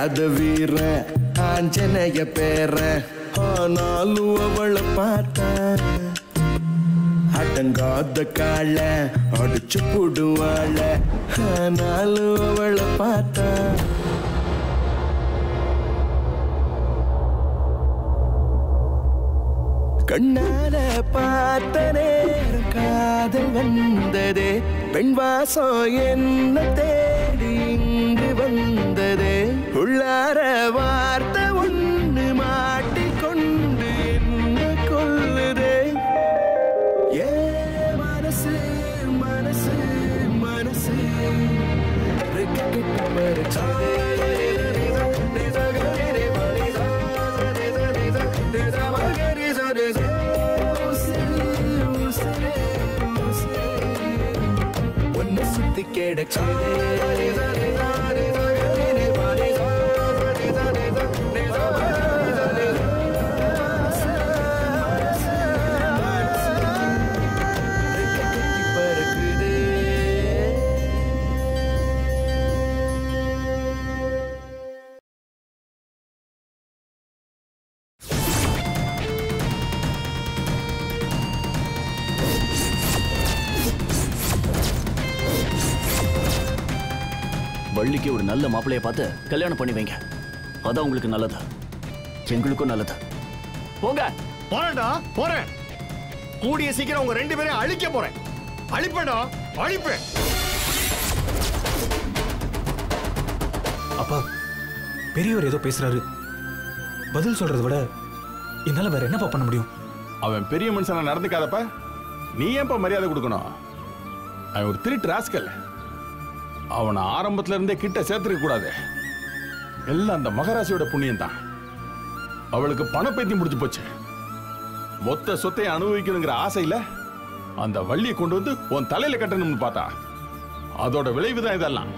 அடங்காத வீர ஆஞ்சநேய பேர ஆனாலும் அவளை பார்த்தேன் அடங்காத கால அடிச்சு போடுவாள ஆனாலும் அவளை பார்த்தேன் கண்ணால பார்த்த நேரம் காதல் வந்ததே பெண் வாசம் என்ன தேடி இங்கு வந்ததே உள்ளார வார்த்தை ஒண்ணு மாட்டிக்கொண்டு என்ன கொல்லுதே ஏ மனசு மனசு மனசு ரெக்க கெட்டு பறிச்சதே ஒன்னு சுத்தி பறக்குதே வள்ளிக்கு ஒரு நல்ல மாப்பிளைய பார்த்து கல்யாணம் பண்ணி வைங்க அதான் உங்களுக்கு நல்லது எங்களுக்கும் நல்லது போங்க போறேன்டா போறேன் கூடிய சீக்கிரம் உங்க ரெண்டு பேரையும் அழிக்க போறேன் அழிப்பேன்டா அழிப்பேன் அப்பா பெரியவர் ஏதோ பேசுறாரு பதில் சொல்றதை விட என்னால வேற என்னப்பா பண்ண முடியும் அவன் பெரிய மனுஷனா நடந்துக்காதப்ப நீ ஏன்பா மரியாதை கொடுக்கணும் அவன் ஒரு திருட்டு ராஸ்கல் அவனை ஆரம்பத்துல இருந்தே கிட்ட சேர்த்துக்க கூடாது எல்லாம் அந்த மகராசியோட புண்ணியம் தான் அவளுக்கு பணப்பைத்தியம் முடிச்சு போச்சு மொத்த சொத்தை அனுபவிக்கணுங்கிற ஆசையில அந்த வள்ளியை கொண்டு வந்து உன் தலையில கட்டணும்னு பார்த்தா அதோட விளைவு தான் இதெல்லாம்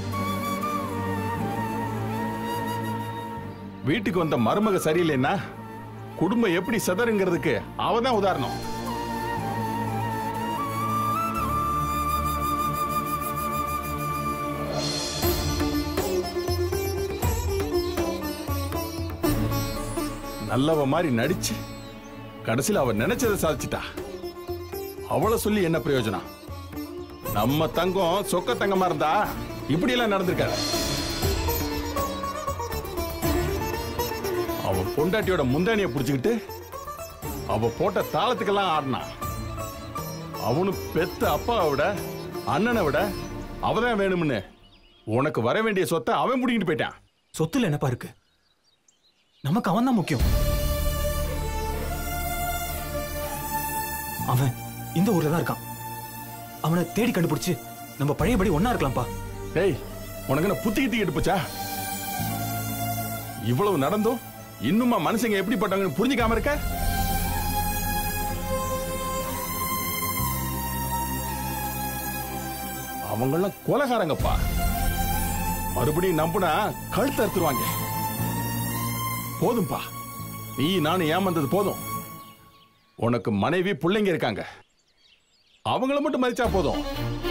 வீட்டுக்கு வந்த மருமக சரியில்லைன்னா குடும்பம் எப்படி செதறுங்கிறதுக்கு அவ தான் உதாரணம் நல்லவ மாதிரி நடிச்சு கடைசியில் அவ நினைச்சதை சாதிச்சிட்டா அவளை சொல்லி என்ன பிரயோஜனம் நம்ம தங்கம் சொக்க தங்கமா இருந்தா இப்படி எல்லாம் நடந்திருக்காரு அவ பொண்டாட்டியோட முந்தானிய புடிச்சுக்கிட்டு அவ போட்ட தாளத்துக்கெல்லாம் ஆடினான் அவனு பெத்த அப்பாவை விட அண்ணனை விட அவதான் வேணும்னு உனக்கு வர வேண்டிய சொத்தை அவன் முடிக்கிட்டு போயிட்டான் சொத்துல என்னப்பா இருக்கு நமக்கு அவன் தான் முக்கியம் அவன் இந்த ஊர்ல தான் இருக்கான் அவனை தேடி கண்டுபிடிச்சு நம்ம பழையபடி ஒண்ணா இருக்கலாம்ப்பா டேய் உனக்கு என்ன புத்தி கித்தி கெட்டு போச்சா இவ்வளவு நடந்தும் இன்னுமா மனுஷங்க எப்படிப்பட்டவங்கன்னு புரிஞ்சுக்காம இருக்க அவங்கெல்லாம் கொலகாரங்கப்பா மறுபடியும் நம்புனா கழுத்து அறுத்துருவாங்க போதும்பா நீ நானும் ஏமாந்தது போதும் உனக்கு மனைவி பிள்ளைங்க இருக்காங்க அவங்கள மட்டும் மதிச்சா போதும்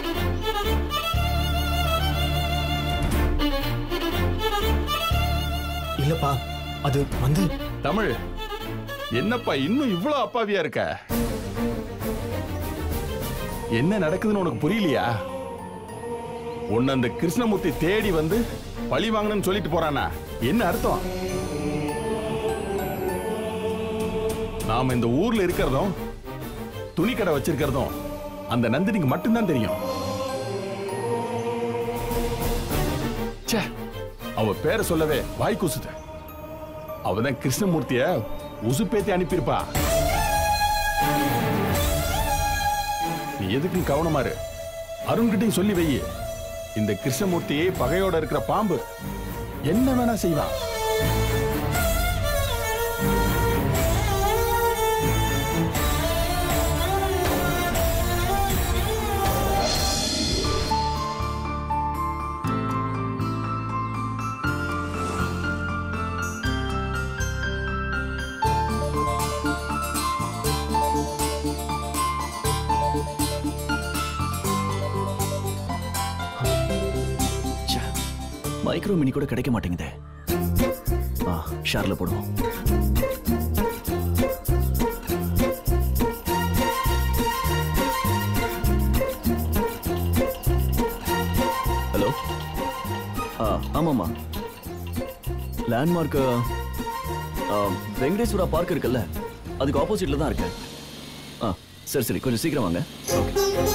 இல்லப்பா அது வந்து தமிழ் என்னப்பா இன்னும் இவ்வளவு அப்பாவியா இருக்க என்ன நடக்குதுன்னு உனக்கு புரியலையா உன்னை அந்த கிருஷ்ணமூர்த்தி தேடி வந்து பழி வாங்கணும்னு சொல்லிட்டு போறானா என்ன அர்த்தம் நாம இந்த ஊர்ல இருக்கிறதும் துணி கடை வச்சிருக்கிறதும் அந்த நந்தினிக்கு மட்டும்தான் தெரியும் ச்சே அவ பேரை சொல்லவே வாய் கூசுது அவதான் கிருஷ்ணமூர்த்திய உசுப்பேத்தி அனுப்பியிருப்பா நீ எதுக்கும் கவனமா இரு அருண்கிட்டையும் சொல்லி வை இந்த கிருஷ்ணமூர்த்தி பகையோட இருக்கிற பாம்பு என்ன வேணா செய்வான் மைக்ரோ மினி கூட கிடைக்க மாட்டேங்குதே ஷேர்ல போடுவோம் ஹலோ ஆ ஆமாம்மா லேண்ட்மார்க் வெங்கடேஸ்வரா பார்க் இருக்குல்ல அதுக்கு ஆப்போசிட்ல தான் இருக்கேன் ஆ சரி சரி கொஞ்சம் சீக்கிரம் வாங்க ஓகே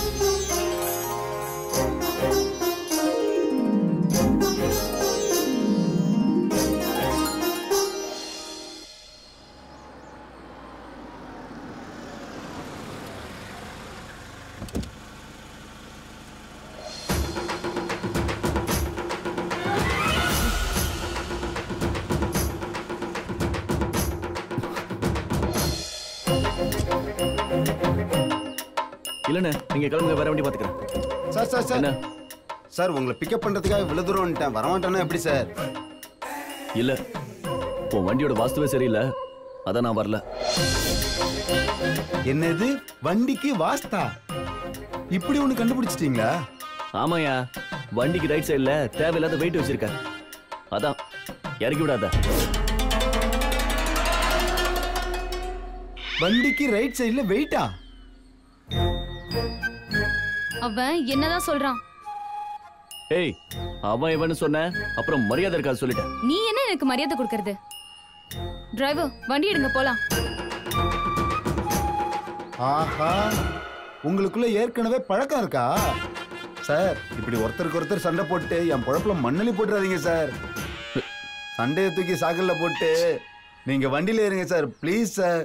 இல்லைண்ணே நீங்க கிளம்புங்க வேற வண்டி பாத்துக்கிறேன் சார் சார் சார் என்ன சார் உங்களை பிக்கப் பண்றதுக்காக இவ்வளவு தூரம் வந்துட்டேன் வரமாட்டேன்னா எப்படி சார் இல்ல உன் வண்டியோட வாஸ்துவே சரியில்லை அதான் நான் வரல என்னது வண்டிக்கு வாஸ்தா இப்படி ஒண்ணு கண்டுபிடிச்சிட்டீங்களா ஆமாயா வண்டிக்கு ரைட் சைடுல தேவையில்லாத வெயிட் வச்சிருக்க அதான் இறக்கி விடாத வண்டிக்கு ரைட் சைடுல வெயிட்டா அவன் என்னதான் சொல்றான் ஏய் அவன் இவன்னு சொன்ன அப்புறம் மரியாதை இருக்காது சொல்லிட்டேன் நீ என்ன எனக்கு மரியாதை கொடுக்கறது டிரைவர் வண்டி எடுங்க போலாம் ஆஹா உங்களுக்குள்ள ஏற்கனவே பழக்கம் இருக்கா சார் இப்படி ஒருத்தருக்கு ஒருத்தர் சண்டை போட்டு என் பொழப்புல மண்ணலி போட்டுறாதீங்க சார் சண்டையை தூக்கி சாக்கல்ல போட்டு நீங்க வண்டியில ஏறுங்க சார் ப்ளீஸ் சார்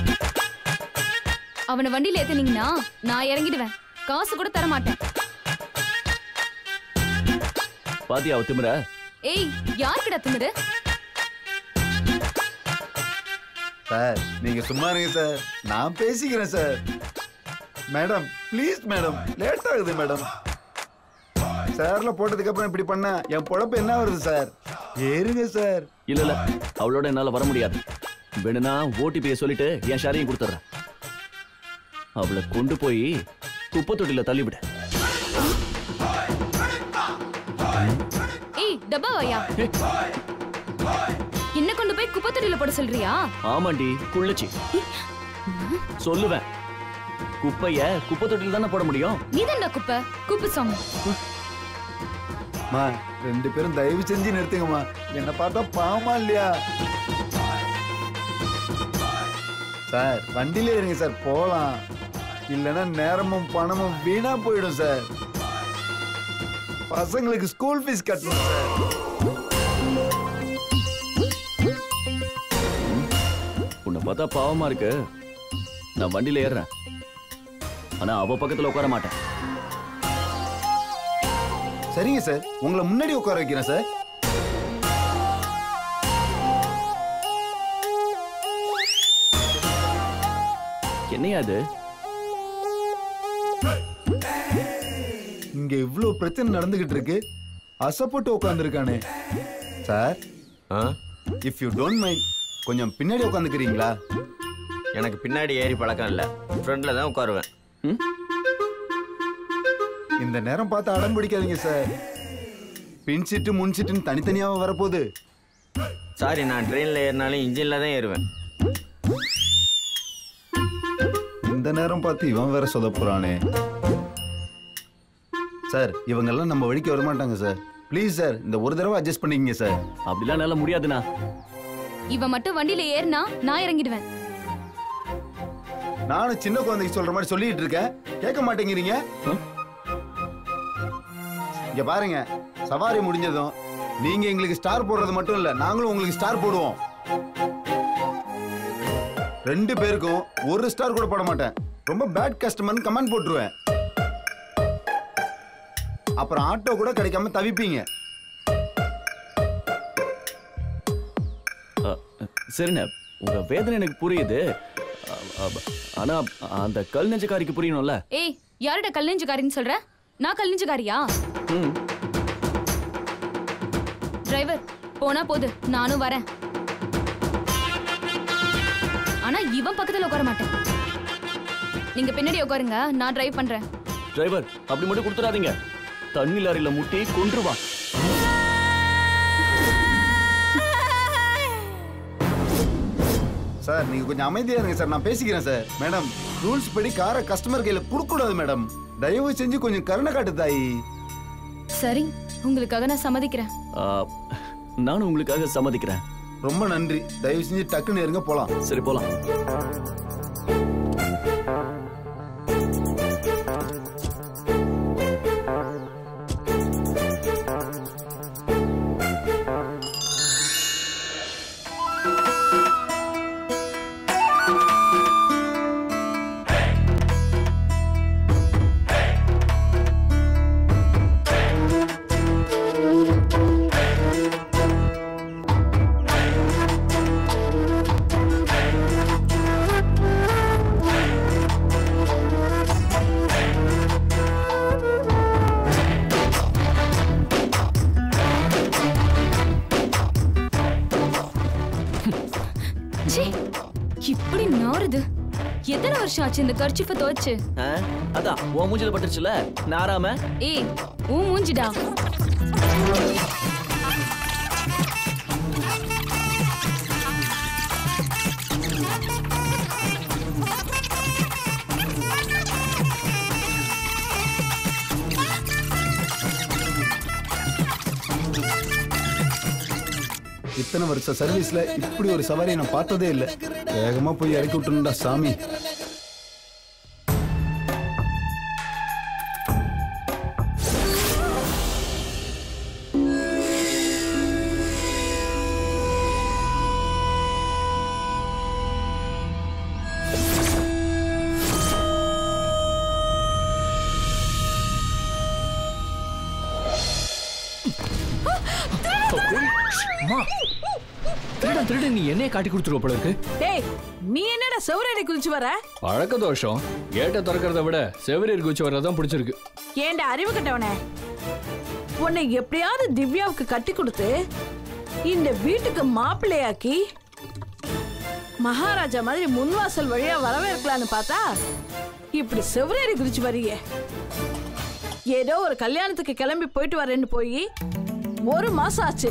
அவனை வண்டியில ஏத்துனீங்கன்னா நான் இறங்கிடுவேன் காசு கூட தர மாட்டேன் பாத்தியா அவ திமிர ஏய் யாருக்குடா திமிரு சார் நீங்க சும்மா இருங்க சார் நான் பேசிக்கிறேன் sir madam please madam late ஆகுது மேடம் சேர்ல போட்டதுக்கு அப்புறம் இப்படி பண்ண என் பொழப்பு என்ன வருது சார் ஏறுங்க சார் இல்ல இல்ல அவளோட என்னால வர முடியாது வேணும்னா ஓடிபியை சொல்லிட்டு என் ஷாரையும் கொடுத்துட்றேன் அவளை கொண்டு போய் குப்பை தொட்டில தள்ளி விடு ஏய் டப்பா வாயா என்ன கொண்டு போய் குப்பத்தொட்டியில போட சொல்றியா ஆமாண்டி குள்ளச்சி சொல்லுவேன் குப்பைய குப்பை தொட்டில தானே போட முடியும் நீதான்டா குப்பை குப்பு சாமி மா ரெண்டு பேரும் தயவு செஞ்சு நிறுத்துங்கம்மா என்ன பார்த்தா பாவமா இல்லையா சார் வண்டியில இருங்க சார் போலாம் இல்லைன்னா நேரமும் பணமும் வீணா போயிடும் சார் பசங்களுக்கு ஸ்கூல் ஃபீஸ் கட்டணும் சார் உன்னை பார்த்தா பாவமா இருக்கு நான் வண்டியில ஏறுறேன் ஆனா அவ பக்கத்துல உட்கார மாட்டேன் சரிங்க சார் உங்களை முன்னாடி உட்கார வைக்கிறேன் சார் என்னையா அது இங்க இவ்வளவு பிரச்சனை நடந்துகிட்டு இருக்கு அசப்பட்டு உட்காந்துருக்கானே sir ah if you don't mind கொஞ்சம் பின்னாடி உட்காந்துக்கிறீங்களா எனக்கு பின்னாடி ஏறி பழக்கம் இல்லை ஃப்ரண்ட்ல தான் உட்காருவேன் ம்? இந்த நேரம் பார்த்து அடம் பிடிக்காதீங்க சார் பின் சீட்டு முன் சீட்டுன்னு தனித்தனியாக வரப்போகுது சாரி நான் ட்ரெயினில் ஏறினாலும் இன்ஜினில் தான் ஏறுவேன் இந்த நேரம் பார்த்து இவன் வேற சொதப்புறானே சார் இவங்கெல்லாம் நம்ம வழிக்கு வரமாட்டாங்க சார் ப்ளீஸ் சார் இந்த ஒரு தடவை அட்ஜஸ்ட் பண்ணிக்கங்க சார் அப்படிலாம் என்னால முடியாதுண்ணா இவன் மட்டும் வண்டியில ஏறினா நான் இறங்கிடுவேன் நானும் சின்ன குழந்தைக்கு சொல்ற மாதிரி சொல்லிட்டு இருக்கேன் கேட்க மாட்டேங்கிறீங்க ம்? இங்க பாருங்க சவாரி முடிஞ்சதும் நீங்க எங்களுக்கு ஸ்டார் போடுறது மட்டும் இல்ல நாங்களும் உங்களுக்கு ஸ்டார் போடுவோம் ரெண்டு பேருக்கும் ஒரு ஸ்டார் கூட போட மாட்டேன் ரொம்ப பேட் கஸ்டமர்னு கமெண்ட் போட்டுருவேன் அப்புறம் ஆட்டோ கூட கிடைக்காம தவிப்பீங்க அ, சரிண்ணே உங்க வேதனை எனக்கு புரியுது அ, அ, ஆனா அந்த கல் நெஞ்சக்காரிக்கு புரியணும்ல ஏய் யாருடா கல்லெஞ்சுக்காரின்னு சொல்ற நான் கல்லெஞ்சுக்காரியா ம் டிரைவர் போனா போது நானும் வரேன் ஆனா இவன் பக்கத்துல உட்கார மாட்டேன் நீங்க பின்னாடி உட்காருங்க நான் டிரைவ் பண்றேன் டிரைவர் அப்படி மட்டும் கொடுத்துடாதீங்க தண்ணி லாரியில முட்டி கொன்றுவா சார் நீங்க கொஞ்சம் அமைதியா இருங்க சார் நான் பேசிக்கிறேன் சார் மேடம் ரூல்ஸ் படி காரை கஸ்டமர் கையில கொடுக்க கூடாது மேடம் தயவு செஞ்சு கொஞ்சம் கருணை காட்டு தாயி சரி உங்களுக்காக நான் சம்மதிக்கிறேன் ஆ, நானும் உங்களுக்காக சம்மதிக்கிறேன் ரொம்ப நன்றி தயவு செஞ்சு டக்குன்னு இருங்க போலாம் சரி போலாம் ச்சீ இப்படி நாறுது எத்தனை வருஷம் ஆச்சு இந்த கர்ச்சிஃபை துவைச்சு ஆ, அதான் உன் மூஞ்சில பட்டுருச்சுல நாராம ஏய் உன் மூஞ்சிடா இத்தனை வருஷ சர்வீஸ்ல இப்படி ஒரு சவாரியை நான் பார்த்ததே இல்லை வேகமா போய் இறக்கி விட்டுருந்தா சாமி அம்மா திருடன் திருடன் நீ என்னைய காட்டி கொடுத்துருவ போல இருக்கு டேய் நீ என்னடா செவரடி குளிச்சு வர பழக்க தோஷம் கேட்ட திறக்கிறத விட செவிலியர் குச்சி வர்றதான் பிடிச்சிருக்கு ஏன்டா அறிவு கட்டவனே உன்னை எப்படியாவது திவ்யாவுக்கு கட்டி கொடுத்து இந்த வீட்டுக்கு மாப்பிள்ளையாக்கி மகாராஜா மாதிரி முன்வாசல் வழியா வரவேற்கலான்னு பார்த்தா இப்படி செவரேறி குதிச்சு வரியே ஏதோ ஒரு கல்யாணத்துக்கு கிளம்பி போயிட்டு வரேன்னு போய் ஒரு மாசம் ஆச்சு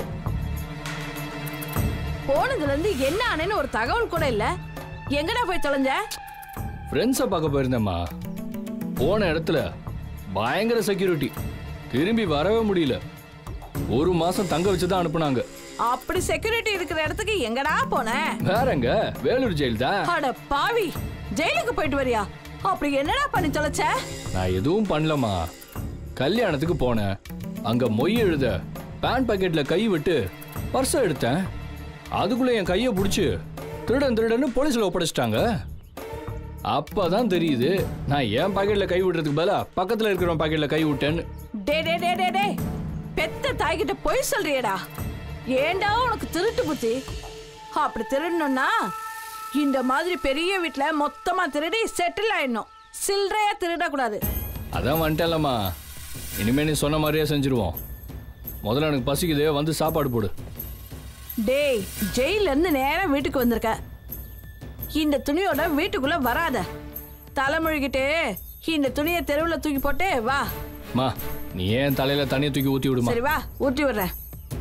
போனதுல இருந்து என்ன ஆனேன்னு ஒரு தகவல் கூட இல்ல எங்கடா போய் தொலைஞ்ச ஃப்ரெண்ட்ஸை பார்க்க போயிருந்தேம்மா போன இடத்துல பயங்கர செக்யூரிட்டி திரும்பி வரவே முடியல ஒரு மாசம் தங்க வச்சு தான் அனுப்புனாங்க அப்படி செக்யூரிட்டி இருக்கிற இடத்துக்கு எங்கடா போன வேறங்க வேலூர் ஜெயில் தான் அட பாவி ஜெயிலுக்கு போயிட்டு வரியா அப்படி என்னடா பண்ணி தொலைச்ச நான் எதுவும் பண்ணலம்மா கல்யாணத்துக்கு போனேன் அங்க மொய் எழுத பேண்ட் பாக்கெட்ல கை விட்டு பர்ஸை எடுத்தேன் அதுக்குள்ள என் கையை பிடிச்சி திருடன் திருடன்னு போலீஸ்ல ஒப்படைச்சிட்டாங்க அப்பதான் தெரியுது நான் என் பாக்கெட்ல கை விடுறதுக்கு பதிலா பக்கத்துல இருக்கிறவன் பாக்கெட்ல கை விட்டேன்னு டே டே டே டே டே பெத்த தாய்கிட்ட பொய் சொல்றியேடா ஏண்டா உனக்கு திருட்டு புத்தி அப்படி திருடணும்னா இந்த மாதிரி பெரிய வீட்ல மொத்தமா திருடி செட்டில் ஆயிடணும் சில்லறையா திருடக்கூடாது அதான் வந்துட்டேன்லம்மா இனிமே நீ சொன்ன மாதிரியே செஞ்சிருவோம் முதல்ல எனக்கு பசிக்குது வந்து சாப்பாடு போடு டேய் ஜெயில இருந்து நேரா வீட்டுக்கு வந்திருக்க இந்த துணியோட வீட்டுக்குள்ள வராத தலைமுழுகிட்டு இந்த துணியை தெருவுல தூக்கி போட்டு வா மா நீ ஏன் தலையில தண்ணியை தூக்கி ஊத்தி விடுமா சரி வா ஊட்டி விடுறேன்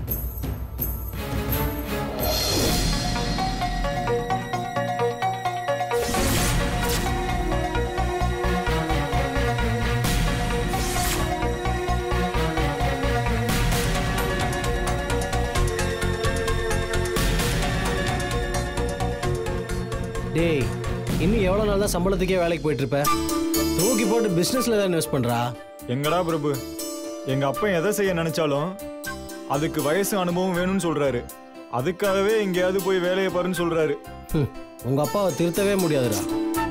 டேய் இன்னும் எவ்வளோ நாள் தான் சம்பளத்துக்கே வேலைக்கு போயிட்டு இருப்ப தூக்கி போட்டு பிஸ்னஸில் தான் இன்வெஸ்ட் பண்ணுறா எங்கடா பிரபு எங்க அப்பன் எதை செய்ய நினைச்சாலும் அதுக்கு வயசு அனுபவம் வேணும்னு சொல்றாரு அதுக்காகவே எங்கேயாவது போய் வேலையை பாருன்னு சொல்றாரு உங்கள் அப்பாவை திருத்தவே முடியாதுடா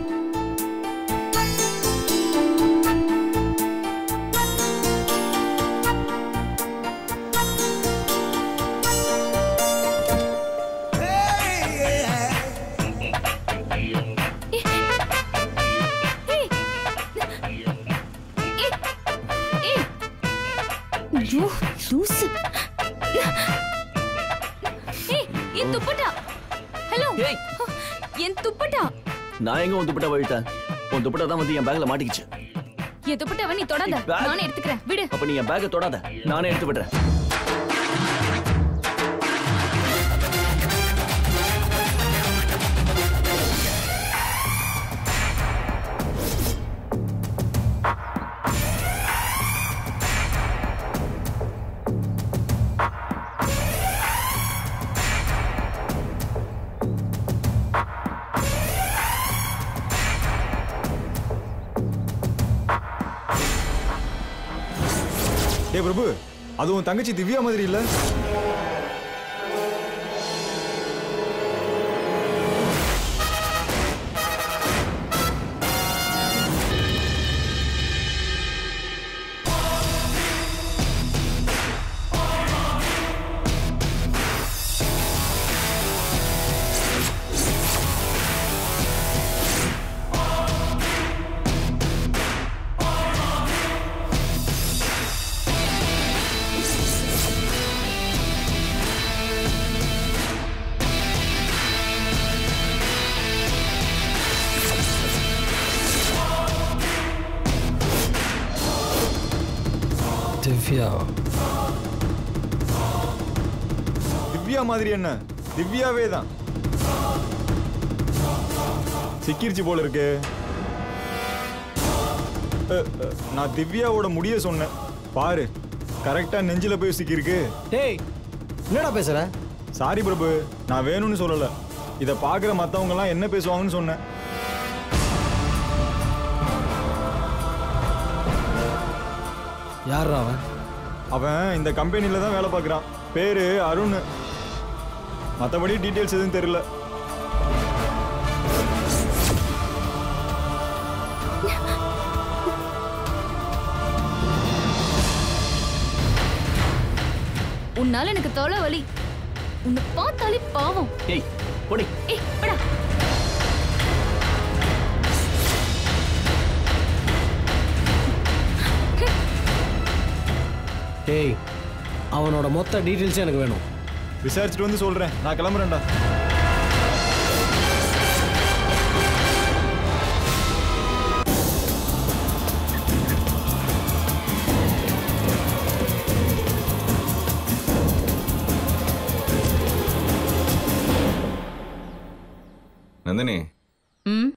ஐயோ லூசு ஏய் என் துப்பட்டா ஹலோ என் துப்பட்டா நான் எங்க உன் துப்பட்டா வழிட்டேன் உன் துப்பட்டா தான் வந்து என் பேக்ல மாட்டிக்கிச்சு என் துப்பட்டாவை நீ தொடாத bag. நானே எடுத்துக்கிறேன் விடு அப்ப நீ என் பேக்கை தொடாத நானே எடுத்து விடுறேன் ஏ பிரபு அது உன் தங்கச்சி திவ்யா மாதிரி இல்ல திவ்யா திவ்யா மாதிரி என்ன திவ்யாவே தான் சிக்கிருச்சு போல இருக்கு அ, அ, நான் திவ்யாவோட முடிய சொன்னேன் பாரு கரெக்டா நெஞ்சில போய் சிக்கிருக்கு டேய் என்னடா பேசுற சாரி பிரபு நான் வேணும்னு சொல்லல இத பாக்குற மத்தவங்க எல்லாம் என்ன பேசுவாங்கன்னு சொன்னேன் யார் அவன் அவன் இந்த கம்பெனில தான் வேலை பார்க்குறான் பேரு அருண் மற்றபடி டீட்டெயில்ஸ் எதுவும் தெரியல உன்னால எனக்கு தொலை வலி உன்னை பார்த்தாலே பாவம் ஏய் போடி ஏய் படா டேய் அவனோட மொத்த டீட்டெயில்ஸும் எனக்கு வேணும் விசாரிச்சுட்டு வந்து சொல்றேன் நான் கிளம்புறேன்டா நந்தினி ம்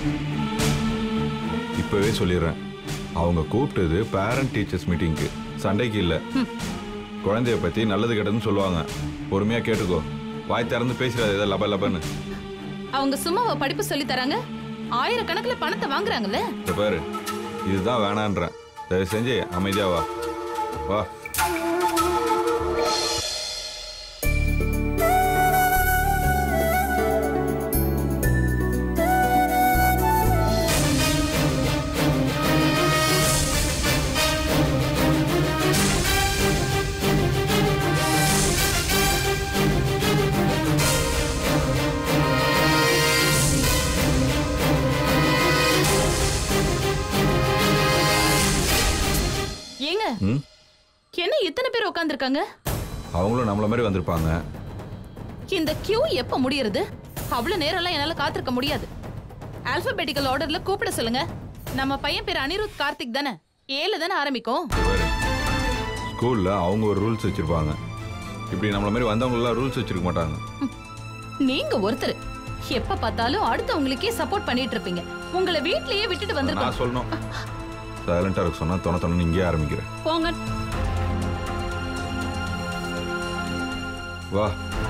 இப்பவே சொல்லிடுறேன் அவங்க கூப்பிட்டது பேரண்ட் டீச்சர்ஸ் மீட்டிங்க்கு சண்டைக்கு இல்லை குழந்தைய பத்தி நல்லது கெட்டதுன்னு சொல்லுவாங்க பொறுமையா கேட்டுக்கோ வாய் திறந்து பேசுறாது ஏதோ லப லபன்னு அவங்க சும்மாவா படிப்பு சொல்லி தராங்க ஆயிரக்கணக்குல பணத்தை வாங்குறாங்கல்ல இந்த பாரு இதுதான் வேணான்றேன் தயவு செஞ்சு அமைதியா வா வா ஏங்க ம் என்ன இத்தனை பேர் உட்காந்துருக்காங்க அவங்களும் நம்மள மாதிரி வந்திருப்பாங்க இந்த கியூ எப்ப முடியறது அவ்வளவு நேரம்லாம் என்னால காத்திருக்க முடியாது ஆல்பபெட்டிக்கல் ஆர்டர்ல கூப்பிட சொல்லுங்க நம்ம பையன் பேர் அனிருத் கார்த்திக் தானே ஏல தானே ஆரம்பிக்கும் ஸ்கூல்ல அவங்க ஒரு ரூல்ஸ் வச்சிருப்பாங்க இப்படி நம்மள மாதிரி வந்தவங்க எல்லாம் ரூல்ஸ் வச்சிருக்க மாட்டாங்க நீங்க ஒருத்தர் எப்ப பார்த்தாலும் அடுத்தவங்களுக்கே சப்போர்ட் பண்ணிட்டு இருப்பீங்க உங்களை வீட்லயே விட்டுட்டு நான் வந்திருக்கோம் சொல்லணும் சைலண்டா இருக்க சொன்னா தொண தொண்ணு இங்கேயே ஆரம்பிக்கிறேன் போங்க வா